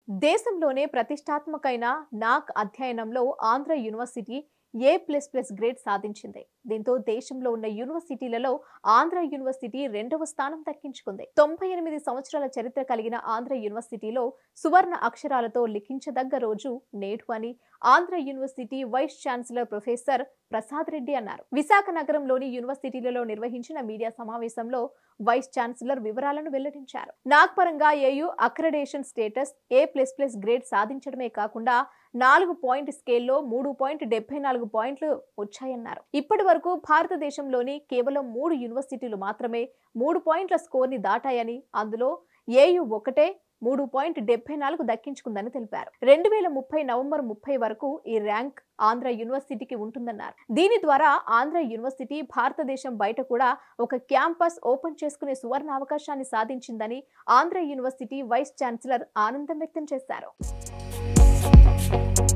దేశంలోనే ప్రతిష్టాత్మకైన నాక్ అధ్యయనంలో Andhra university A plus plus grade సాధించింది దీంతో దేశంలో ఉన్న యూనివర్సిటీలలో ఆంధ్ర యూనివర్సిటీ రెండవ స్థానం దక్కించుకుంది తొంభై ఎనిమిది సంవత్సరాల చరిత్ర కలిగిన ఆంధ్ర యూనివర్సిటీలో సువర్ణ అక్షరాలతో లిఖించదగ్గ రోజు నేడు అని Andhra university vice chancellor professor Prasad Reddy అన్నారు విశాఖ నగరంలోని యూనివర్సిటీలలో నిర్వహించిన మీడియా సమావేశంలో వైస్ ఛాన్సలర్ వివరాలను వెల్లడించారు నాగ్పరంగా AU accreditation status A plus plus grade సాధించడమే కాకుండా నాలుగు పాయింట్ స్కేల్లో మూడు పాయింట్ డెబ్బై నాలుగు పాయింట్లు వచ్చాయన్నారు ఇప్పటి వరకు భారతదేశంలోని కేవలం మూడు యూనివర్సిటీలు మాత్రమే మూడు పాయింట్ల స్కోర్ని దాటాయని అందులో ఏయు ఒకటే మూడు పాయింట్ డెబ్బై నాలుగు దక్కించుకుందని తెలిపారు రెండు వేల ముప్పై నవంబర్ ముప్పై వరకు ఈ ర్యాంక్ ఆంధ్ర యూనివర్సిటీకి ఉంటుందన్నారు దీని ద్వారా ఆంధ్ర యూనివర్సిటీ భారతదేశం బయట కూడా ఒక క్యాంపస్ ఓపెన్ చేసుకునే సువర్ణ అవకాశాన్ని సాధించిందని ఆంధ్ర యూనివర్సిటీ వైస్ ఛాన్సలర్ ఆనందం వ్యక్తం చేశారు